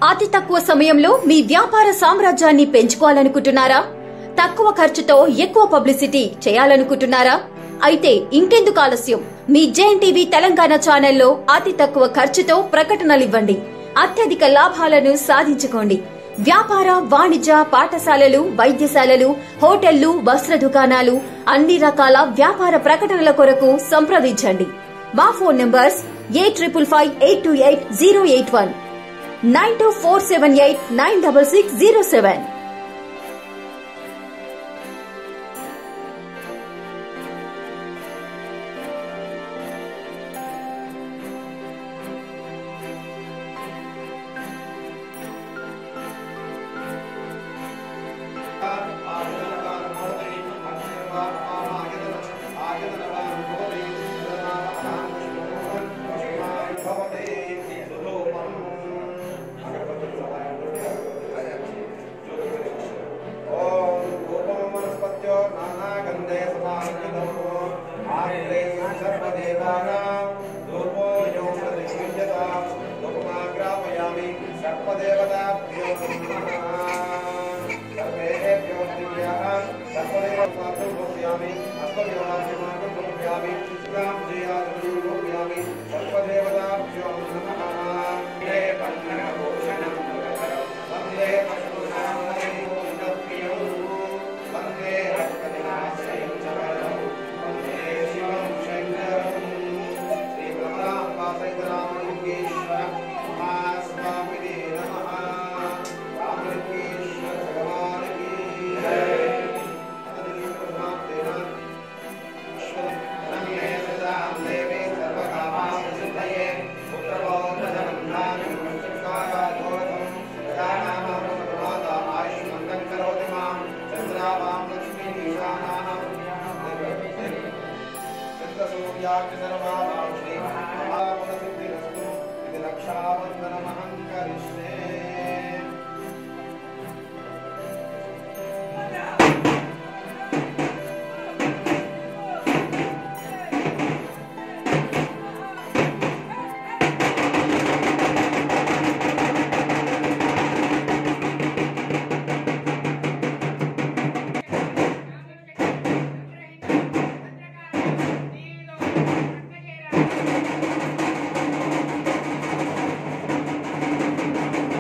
అతి తక్కువ సమయంలో మీ వ్యాపార సామ్రాజ్యాన్ని పెంచుకోవాలనుకుంటున్నారా తక్కువ ఖర్చుతో ఎక్కువ పబ్లిసిటీ చేయాలనుకుంటున్నారా అయితే ఇంకెందుకు ఆలస్యం మీ జేఎన్ టీవీ తెలంగాణ ఛానల్లో అతి తక్కువ ఖర్చుతో ప్రకటనలివ్వండి అత్యధిక లాభాలను సాధించుకోండి వ్యాపార వాణిజ్య పాఠశాలలు వైద్యశాలలు హోటళ్లు వస్త్ర దుకాణాలు అన్ని రకాల వ్యాపార ప్రకటనల కొరకు సంప్రదించండి మా phone numbers eight triple five eight two eight zero eight one nine two four seven eight nine double six zero seven నీలో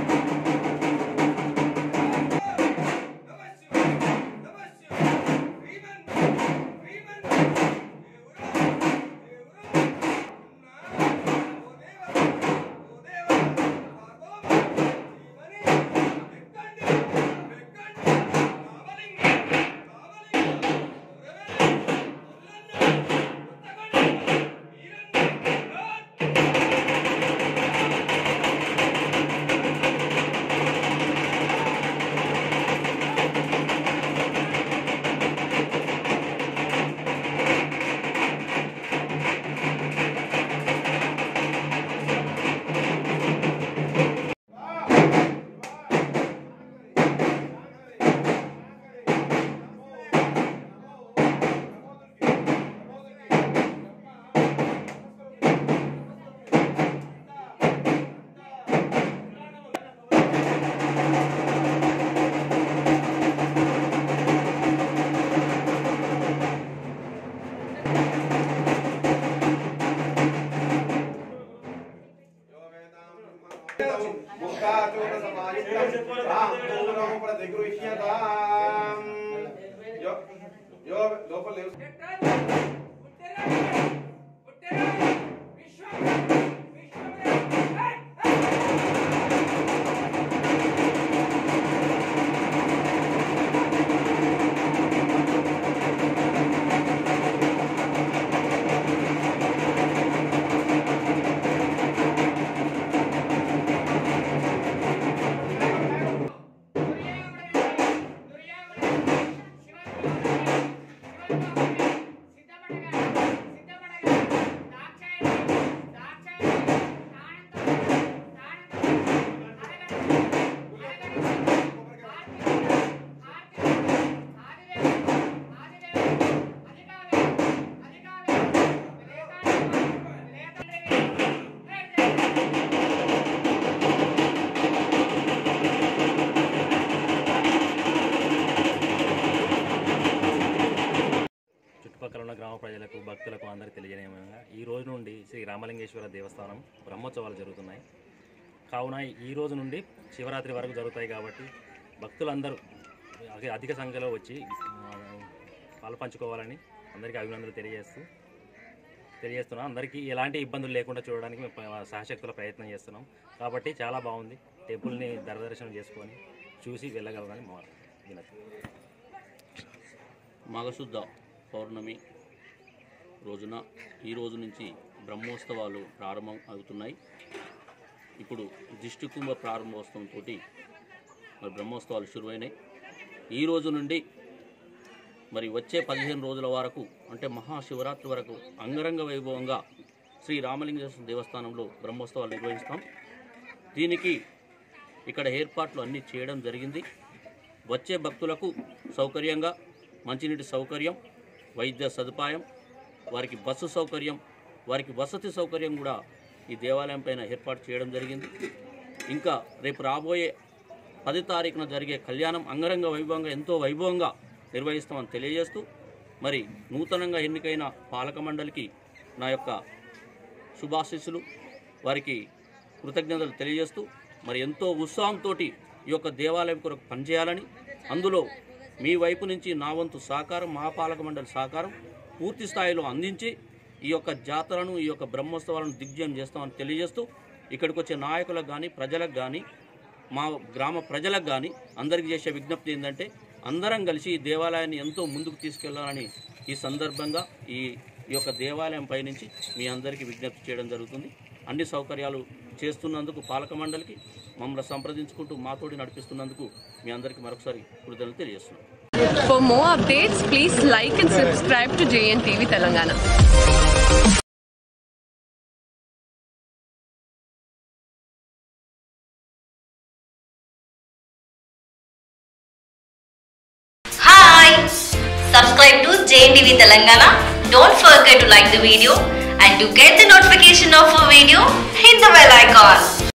ప్రజలకు భక్తులకు అందరికీ తెలియజేయమనగా ఈ రోజు నుండి శ్రీ రామలింగేశ్వర దేవస్థానం బ్రహ్మోత్సవాలు జరుగుతున్నాయి కావున ఈ రోజు నుండి శివరాత్రి వరకు జరుగుతాయి కాబట్టి భక్తులందరూ అతి- అధిక సంఖ్యలో వచ్చి ఆ, పాలు పంచుకోవాలని అందరికీ అభినందనలు తెలియజేస్తూ తెలియజేస్తున్నాం అందరికీ ఎలాంటి ఇబ్బందులు లేకుండా చూడడానికి మేము ప- సహశక్తుల ప్రయత్నం చేస్తున్నాం కాబట్టి చాలా బాగుంది టెంపుల్ని దర్శనం చేసుకొని చూసి వెళ్ళగలరని మా వినతి మాఘశుద్ధ పౌర్ణమి రోజున ఈ రోజు నుంచి బ్రహ్మోత్సవాలు ప్రారంభం అవుతున్నాయి ఇప్పుడు దిష్టి కుంభ ప్రారంభోత్సవంతో మరి బ్రహ్మోత్సవాలు శురువైనాయి ఈ రోజు నుండి మరి వచ్చే పదిహేను రోజుల వరకు అంటే మహాశివరాత్రి వరకు అంగరంగ వైభవంగా శ్రీ రామలింగేశ్వర దేవస్థానంలో బ్రహ్మోత్సవాలు నిర్వహిస్తాం దీనికి ఇక్కడ ఏర్పాట్లు అన్నీ చేయడం జరిగింది వచ్చే భక్తులకు సౌకర్యంగా మంచినీటి సౌకర్యం వైద్య సదుపాయం వారికి బస్సు సౌకర్యం వారికి వసతి సౌకర్యం కూడా ఈ దేవాలయం పైన ఏర్పాటు చేయడం జరిగింది ఇంకా రేపు రాబోయే పది తారీఖున జరిగే కళ్యాణం అంగరంగ వైభవంగా ఎంతో వైభవంగా నిర్వహిస్తామని తెలియజేస్తూ మరి నూతనంగా ఎన్నికైన పాలక మండలికి నా యొక్క శుభాశీస్సులు వారికి కృతజ్ఞతలు తెలియజేస్తూ మరి ఎంతో ఉత్సాహంతో ఈ యొక్క దేవాలయం కొరకు పనిచేయాలని అందులో మీ వైపు నుంచి నా వంతు సహకారం మహాపాలక మండలి సహకారం పూర్తి స్థాయిలో అందించి ఈ యొక్క జాతరను ఈ యొక్క బ్రహ్మోత్సవాలను దిగ్విజయం చేస్తామని తెలియజేస్తూ ఇక్కడికి వచ్చే నాయకులకు కానీ ప్రజలకు కానీ మా గ్రామ ప్రజలకు కానీ అందరికీ చేసే విజ్ఞప్తి ఏంటంటే అందరం కలిసి ఈ దేవాలయాన్ని ఎంతో ముందుకు తీసుకెళ్లాలని ఈ సందర్భంగా ఈ ఈ యొక్క దేవాలయం పైనుంచి మీ అందరికీ విజ్ఞప్తి చేయడం జరుగుతుంది అన్ని సౌకర్యాలు చేస్తున్నందుకు పాలక మండలికి మమ్మల్ని సంప్రదించుకుంటూ మాతోటి నడిపిస్తున్నందుకు మీ అందరికీ మరొకసారి కృతజ్ఞతలు తెలియజేస్తున్నాను For more updates, please like and subscribe to JNTV Telangana. Hi! Subscribe to JNTV Telangana. Don't forget to like the video and to get the notification of a video, hit the bell icon.